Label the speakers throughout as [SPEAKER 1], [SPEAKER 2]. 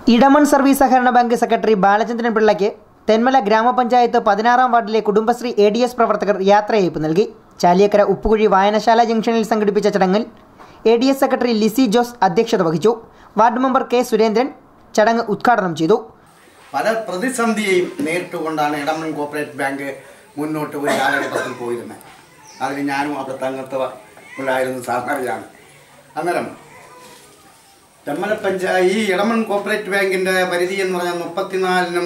[SPEAKER 1] Edamon service സഹകരണ bank secretary Balachandran പിള്ളയ്ക്ക് തെന്മല ഗ്രാമപഞ്ചായത്ത് പതിനാറാം വാർഡിലെ കുടുംബശ്രീ എ ഡി എസ് പ്രവർത്തകർ യാത്രയയപ്പ് നൽകി ചാലിയക്കര ഉപ്പുകുഴി വായനശാല ജംഗ്ഷനിൽ സംഘടിപ്പിച്ച ചടങ്ങിൽ A D S secretary Lissy Jose അധ്യക്ഷത വഹിച്ചു വാർഡ് മെമ്പർ കെ സുരേന്ദ്രൻ ചടങ്ങ് ഉദ്ഘാടനം ചെയ്തു
[SPEAKER 2] പല പ്രതിസന്ധിയെയും നേരിട്ടുകൊണ്ടാണ് ഇടമൺ കോപ്പറേറ്റ് ബാങ്ക് മുന്നോട്ട് ഒരു കാലഘട്ടത്തിൽ പോയിരുന്നത് അതിന് ഞാനും അവിടുത്തെ അംഗത്വമുണ്ടായിരുന്ന സാധാരണയാണ് അന്നേരം തെമ്മല പഞ്ചായത്ത് ഈ ഇടമൺ കോപ്പറേറ്റ് ബാങ്കിൻ്റെ പരിധി എന്ന് പറഞ്ഞാൽ മുപ്പത്തിനാലിനും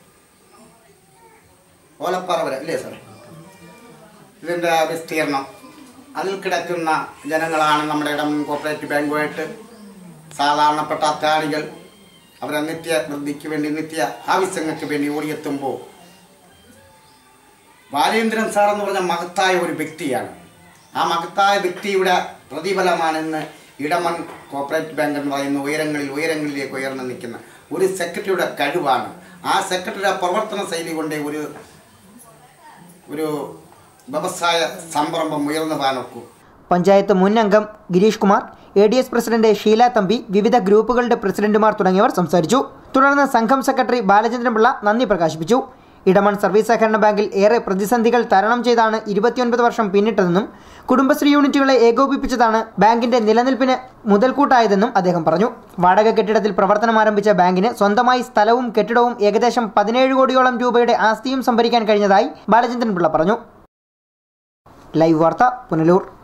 [SPEAKER 2] ഓലപ്പാറ വരെ അല്ലേ സാർ ഇതിൻ്റെ വിസ്തീർണം അതിൽ കിടക്കുന്ന ജനങ്ങളാണ് നമ്മുടെ ഇടമൺ കോപ്പറേറ്റ് ബാങ്കുമായിട്ട് സാധാരണപ്പെട്ട അത്താണികൾ അവരെ നിത്യ വൃദ്ധിക്ക് വേണ്ടി നിത്യ ആവശ്യങ്ങൾക്ക് വേണ്ടി ഓടിയെത്തുമ്പോൾ ബാലേന്ദ്രൻ സാർ എന്ന് പറഞ്ഞ മഹത്തായ ഒരു വ്യക്തിയാണ് ആ മഹത്തായ വ്യക്തിയുടെ പ്രതിഫലമാണെന്ന് ഇടമൺ കോപ്പറേറ്റ് ബാങ്ക് എന്ന് പറയുന്ന ഉയരങ്ങളിൽ ഉയരങ്ങളിലേക്ക് ഉയർന്നു നിൽക്കുന്ന ഒരു സെക്രട്ടറിയുടെ കഴിവാണ് ആ സെക്രട്ടറിയുടെ പ്രവർത്തന ശൈലി കൊണ്ട് ഒരു ഒരു വ്യവസായ സംരംഭം ഉയർന്നു പോകാനൊക്കൂ
[SPEAKER 1] പഞ്ചായത്ത് മുൻ അംഗം Girish Kumar A D S president Sheela Thampi വിവിധ ഗ്രൂപ്പുകളുടെ പ്രസിഡന്റുമാർ തുടങ്ങിയവർ സംസാരിച്ചു തുടർന്ന് സംഘം സെക്രട്ടറി ബാലചന്ദ്രൻ പിള്ള നന്ദി പ്രകാശിപ്പിച്ചു ഇടമൺ സർവീസ് സഹകരണ ബാങ്കിൽ ഏറെ പ്രതിസന്ധികൾ തരണം ചെയ്താണ് ഇരുപത്തിയൊൻപത് വർഷം പിന്നിട്ടതെന്നും കുടുംബശ്രീ യൂണിറ്റുകളെ ഏകോപിപ്പിച്ചതാണ് ബാങ്കിന്റെ നിലനിൽപ്പിന് മുതൽക്കൂട്ടായതെന്നും അദ്ദേഹം പറഞ്ഞു വാടക കെട്ടിടത്തിൽ പ്രവർത്തനം ആരംഭിച്ച ബാങ്കിന് സ്വന്തമായി സ്ഥലവും കെട്ടിടവും ഏകദേശം പതിനേഴ് കോടിയോളം രൂപയുടെ ആസ്തിയും സംഭരിക്കാൻ കഴിഞ്ഞതായി ബാലചന്ദ്രൻ പിള്ള പറഞ്ഞു ലൈവ് വാർത്ത പുനലൂർ